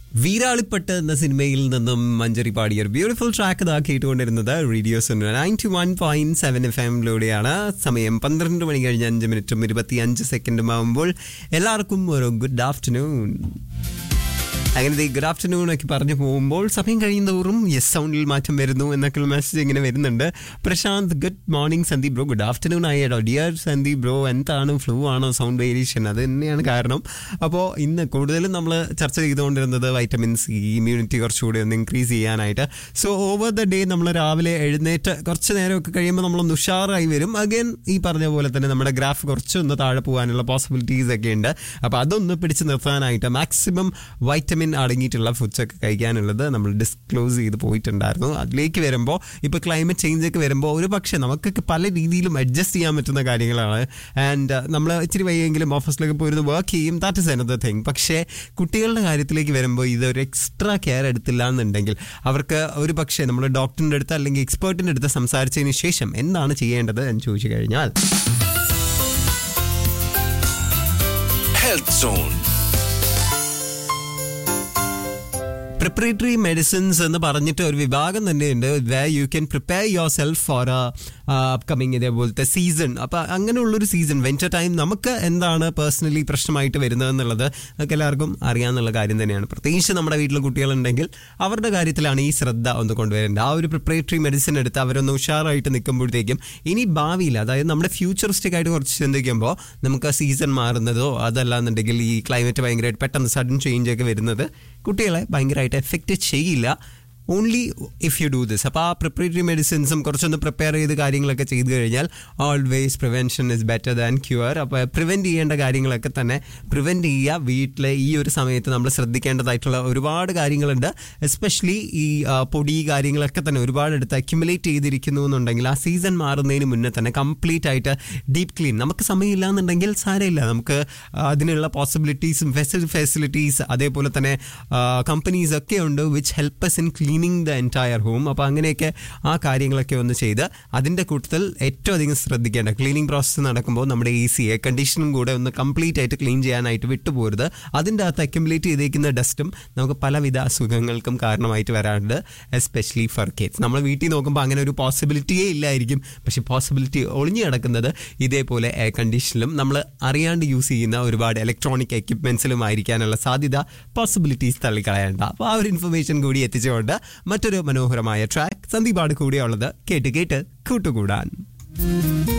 വീരാളിപ്പട്ട് എന്ന സിനിമയിൽ നിന്നും മഞ്ചരി പാടിയ ഒരു ബ്യൂട്ടിഫുൾ ട്രാക്ക് ഇതാ കേട്ടുകൊണ്ടിരുന്നത് radios ninety one point seven F എമ്മിലൂടെയാണ് സമയം പന്ത്രണ്ട് മണി കഴിഞ്ഞ് അഞ്ച് മിനിറ്റും ഇരുപത്തി അഞ്ച് സെക്കൻഡും ആകുമ്പോൾ എല്ലാവർക്കും ഒരു ഗുഡ് ആഫ്റ്റർനൂൺ അങ്ങനെ ഗുഡ് ആഫ്റ്റർനൂൺ ഒക്കെ പറഞ്ഞു പോകുമ്പോൾ സമയം കഴിയുന്നതോറും യെസ് സൗണ്ടിൽ മാറ്റം വരുന്നു എന്നൊക്കെ മെസ്സേജ് ഇങ്ങനെ വരുന്നുണ്ട് Prashant good morning Sandeep bro good afternoon ആയിട്ടോ ഡിയർ സന്ദീപ് ബ്രോ എന്താണ് ഫ്ലൂ ആണോ സൗണ്ട് വേരിയേഷൻ അത് തന്നെയാണ് കാരണം അപ്പോൾ ഇന്ന് കൂടുതലും നമ്മൾ ചർച്ച ചെയ്തുകൊണ്ടിരുന്നത് വൈറ്റമിൻ സി ഇമ്മ്യൂണിറ്റി കുറച്ചുകൂടി ഒന്ന് ഇൻക്രീസ് ചെയ്യാനായിട്ട് സോ ഓവർ ദ ഡേ നമ്മൾ രാവിലെ എഴുന്നേറ്റ് കുറച്ച് നേരമൊക്കെ കഴിയുമ്പോൾ നമ്മളൊന്ന് ഉഷാറായി വരും അഗൈൻ ഈ പറഞ്ഞ പോലെ തന്നെ നമ്മുടെ ഗ്രാഫ് കുറച്ചൊന്ന് താഴെ പോകാനുള്ള പോസിബിലിറ്റീസ് ഒക്കെ ഉണ്ട് അപ്പോൾ അതൊന്ന് പിടിച്ച് നിർത്താനായിട്ട് മാക്സിമം വൈറ്റമിൻ അടങ്ങിയിട്ടുള്ള ഫുഡ്സ് ഒക്കെ കഴിക്കാനുള്ളത് നമ്മൾ ഡിസ്ക്ലോസ് ചെയ്ത് പോയിട്ടുണ്ടായിരുന്നു അതിലേക്ക് വരുമ്പോൾ ഇപ്പോൾ ക്ലൈമറ്റ് ചേഞ്ച് ഒക്കെ വരുമ്പോൾ ഒരു പക്ഷേ നമുക്കൊക്കെ പല രീതിയിലും അഡ്ജസ്റ്റ് ചെയ്യാൻ പറ്റുന്ന കാര്യങ്ങളാണ് ആൻഡ് നമ്മൾ ഇച്ചിരി വയ്യെങ്കിലും ഓഫീസിലൊക്കെ പോയിരുന്ന് വർക്ക് ചെയ്യും ദാറ്റ് ഇസ് അനദർ തിങ് പക്ഷേ കുട്ടികളുടെ കാര്യത്തിലേക്ക് വരുമ്പോൾ ഇതൊരു എക്സ്ട്രാ കെയർ എടുത്തില്ല എന്നുണ്ടെങ്കിൽ അവർക്ക് ഒരു പക്ഷേ നമ്മൾ ഡോക്ടറിൻ്റെ അടുത്ത് അല്ലെങ്കിൽ എക്സ്പേർട്ടിൻ്റെ അടുത്ത് സംസാരിച്ചതിന് ശേഷം എന്താണ് ചെയ്യേണ്ടത് എന്ന് ചോദിച്ചു കഴിഞ്ഞാൽ Health Zone. പ്രിപ്പറേറ്ററി മെഡിസിൻസ് എന്ന് പറഞ്ഞിട്ട് ഒരു വിഭാഗം തന്നെയുണ്ട് way you can prepare yourself for upcoming ഇതേപോലത്തെ സീസൺ അപ്പം അങ്ങനെയുള്ളൊരു സീസൺ വെൻറ്റർ ടൈം നമുക്ക് എന്താണ് പേഴ്സണലി പ്രശ്നമായിട്ട് വരുന്നതെന്നുള്ളത് നമുക്ക് എല്ലാവർക്കും അറിയാമെന്നുള്ള കാര്യം തന്നെയാണ് പ്രത്യേകിച്ച് നമ്മുടെ വീട്ടിൽ കുട്ടികളുണ്ടെങ്കിൽ അവരുടെ കാര്യത്തിലാണ് ഈ ശ്രദ്ധ ഒന്ന് കൊണ്ടുവരേണ്ടത് ആ ഒരു പ്രിപ്പറേറ്ററി മെഡിസിൻ എടുത്ത് അവരൊന്ന് ഉഷാറായിട്ട് നിൽക്കുമ്പോഴത്തേക്കും ഇനി ഭാവിയിൽ അതായത് നമ്മുടെ ഫ്യൂച്ചറിസ്റ്റിക് ആയിട്ട് കുറച്ച് ചിന്തിക്കുമ്പോൾ നമുക്ക് സീസൺ മാറുന്നതോ അതല്ലാന്നുണ്ടെങ്കിൽ ഈ ക്ലൈമറ്റ് ഭയങ്കരമായിട്ട് പെട്ടെന്ന് സഡൻ ചേഞ്ച് ഒക്കെ വരുന്നത് കുട്ടികളെ ഭയങ്കരമായിട്ട് എഫക്റ്റ് ചെയ്യില്ല only if you do this അപ്പോൾ ആ പ്രിപ്പറേറ്ററി മെഡിസിൻസും കുറച്ചൊന്ന് പ്രിപ്പയർ ചെയ്ത് കാര്യങ്ങളൊക്കെ ചെയ്ത് കഴിഞ്ഞാൽ always prevention is better than cure അപ്പോൾ പ്രിവെൻറ്റ് ചെയ്യേണ്ട കാര്യങ്ങളൊക്കെ തന്നെ പ്രിവെൻറ്റ് ചെയ്യുക വീട്ടിലെ ഈ ഒരു സമയത്ത് നമ്മൾ ശ്രദ്ധിക്കേണ്ടതായിട്ടുള്ള ഒരുപാട് കാര്യങ്ങളുണ്ട് എസ്പെഷ്യലി ഈ ആ, പൊടി കാര്യങ്ങളൊക്കെ തന്നെ ഒരുപാട് എടുത്ത് അക്യുമുലേറ്റ് ചെയ്തിരിക്കുന്നു എന്നുണ്ടെങ്കിൽ ആ സീസൺ മാറുന്നതിന് മുന്നേ തന്നെ കംപ്ലീറ്റ് ആയിട്ട് ഡീപ്പ് ക്ലീൻ നമുക്ക് സമയമില്ല എന്നുണ്ടെങ്കിൽ സാരമില്ല നമുക്ക് ആ, അതിനുള്ള പോസിബിലിറ്റീസും ഫെസിലിറ്റീസ് അതേപോലെ തന്നെ കമ്പനീസ് ഒക്കെ ഉണ്ട് which helps in cleaning the entire home അപ്പോൾ അങ്ങനെയൊക്കെ ആ കാര്യങ്ങളൊക്കെ ഒന്ന് ചെയ്ത് അതിൻ്റെ കൂട്ടത്തിൽ ഏറ്റവും അധികം ശ്രദ്ധിക്കേണ്ട ക്ലീനിങ് പ്രോസസ്സ് നടക്കുമ്പോൾ നമ്മുടെ എ സി എയർ കണ്ടീഷനും കൂടെ ഒന്ന് കംപ്ലീറ്റ് ആയിട്ട് ക്ലീൻ ചെയ്യാനായിട്ട് വിട്ടുപോരുത് അതിൻ്റെ അകത്ത് അക്യുമുലേറ്റ് ചെയ്തേക്കുന്ന ഡസ്റ്റും നമുക്ക് പലവിധ അസുഖങ്ങൾക്കും കാരണമായിട്ട് വരാറുണ്ട് എസ്പെഷ്യലി ഫർ കിഡ്സ് നമ്മൾ വീട്ടിൽ നോക്കുമ്പോൾ അങ്ങനെ ഒരു പോസിബിലിറ്റിയേ ഇല്ലായിരിക്കും പക്ഷേ പോസിബിലിറ്റി ഒളിഞ്ഞു കിടക്കുന്നത് ഇതേപോലെ എയർ കണ്ടീഷനിലും നമ്മൾ അറിയാണ്ട് യൂസ് ചെയ്യുന്ന ഒരുപാട് ഇലക്ട്രോണിക് എക്യുപ്മെൻസിലും ആയിരിക്കാനുള്ള സാധ്യത പോസിബിലിറ്റീസ് തള്ളിക്കളയണ്ട അപ്പോൾ ആ ഒരു ഇൻഫർമേഷൻ കൂടി എത്തിച്ചുകൊണ്ട് മറ്റൊരു മനോഹരമായ ട്രാക്ക് സന്ദീപാണ് കൂടിയുള്ളത് കേട്ട് കേട്ട് കൂട്ടുകൂടാൻ